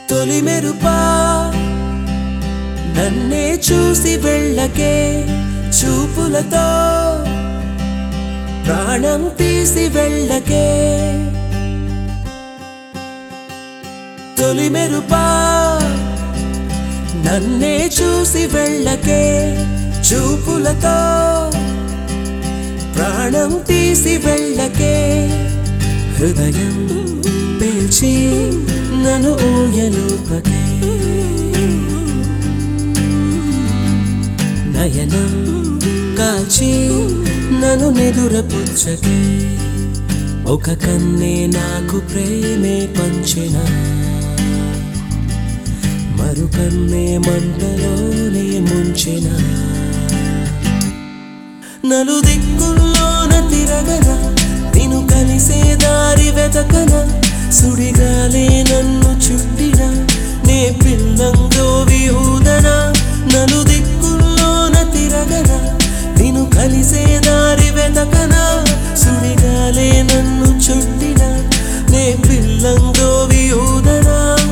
తొలి మెరుపా నన్నే చూసి వెళ్ళకే చూపులతో ప్రాణం తీసి వెళ్ళకే తొలి మెరుపా నన్నే చూసి వెళ్ళకే చూపులతో ప్రాణం తీసి వెళ్ళకే హృదయం పేల్చి నన్ను ఊయలుపకే నయనం కాల్చి నన్ను నిదురపుచ్చకే ఒక కన్నే నాకు ప్రేమే పంచిన మరు కన్నే మంటలోనే ముంచిన నలు దిక్కుల్లోన తిరగన నిన్ను కలిసే దారి వెతకన సుడిగాలే నన్ను చుట్టిన నే పిల్లంతో విహూదన నలు దిక్కుల్లోన తిరగన నిన్ను కలిసే దారి వెతకన సుడిగాలే నన్ను చుట్టిన నే పిల్లంతో విహూదన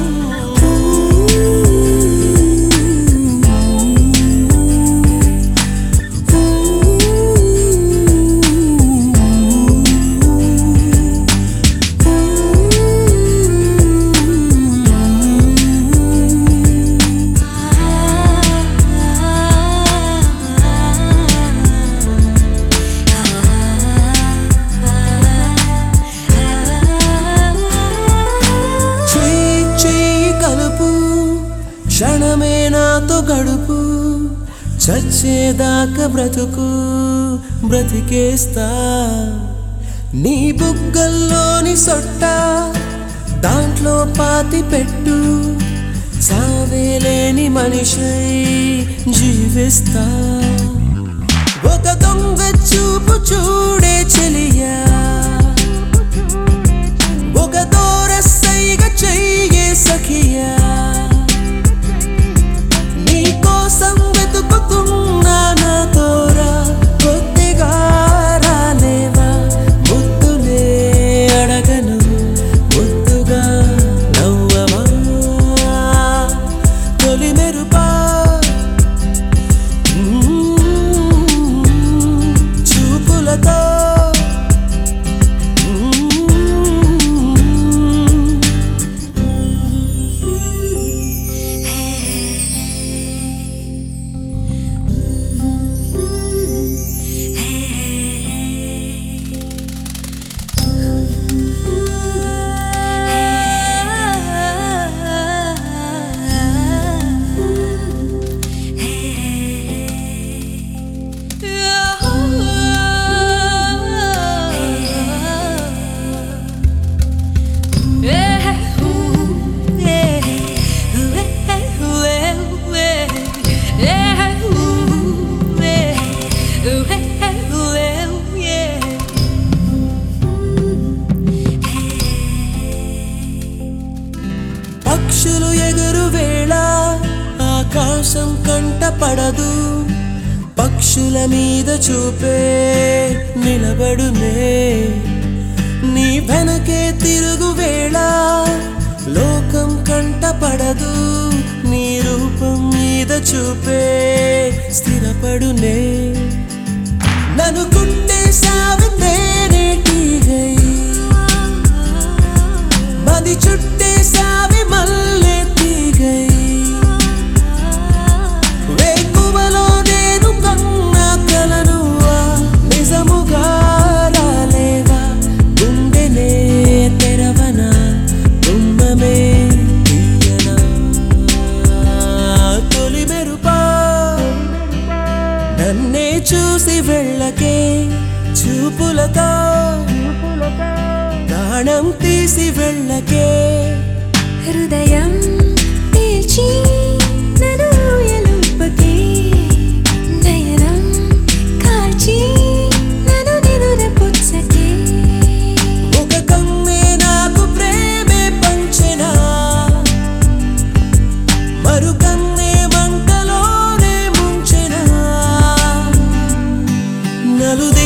చెయ్యి చెయ్యి కలుపు క్షణమే నాతో గడుపు చచ్చేదాకా బ్రతుకు బ్రతికేస్తా నీ బుగ్గల్లోని సొట్ట దాంట్లో పాతి పెట్టు సావేలేని మనిషై జీవిస్తా ఒక దొంగ చూపు చూడే చెలియా ఒక దూరసైగ చెయ్యే సఖియా నీ కోసం వెతుకుతున్నా నా తోరా కొద్దిగా రాలేవా ముద్దులే అడగను ముద్దుగా నవ్వవా తొలి మెరుపా మ్మ్. చూపులతో పక్షులు ఎగురు వేళ ఆకాశం కంట పడదు పక్షుల మీద చూపే నిలబడునే నీ వెనకే తిరుగు వేళ లోకం కంట పడదు నీ రూపం మీద చూపే స్థిరపడునే నన్ను కుట్టేశావు తేనెటీగై మది చుట్టేశావి మల్లె తీగై వేకువలో నేను కన్న కలనువా నిజముగా రాలేవా గుండెనే తెరవనా కుంభమే తీయనా తొలి మెరుపా నన్నే చూసి వెళ్ళకే చూపులతో ప్రాణం తీసి వెళ్ళకే హృదయం పేల్చి నన్ను ఊయలుపకే నయనం కాల్చి నన్ను నిదురపుచ్చకే ఒక కమ్మే నాకు ప్రేమే పంచెనా మరు కన్నే మంటలోనే ముంచెనా నలుదే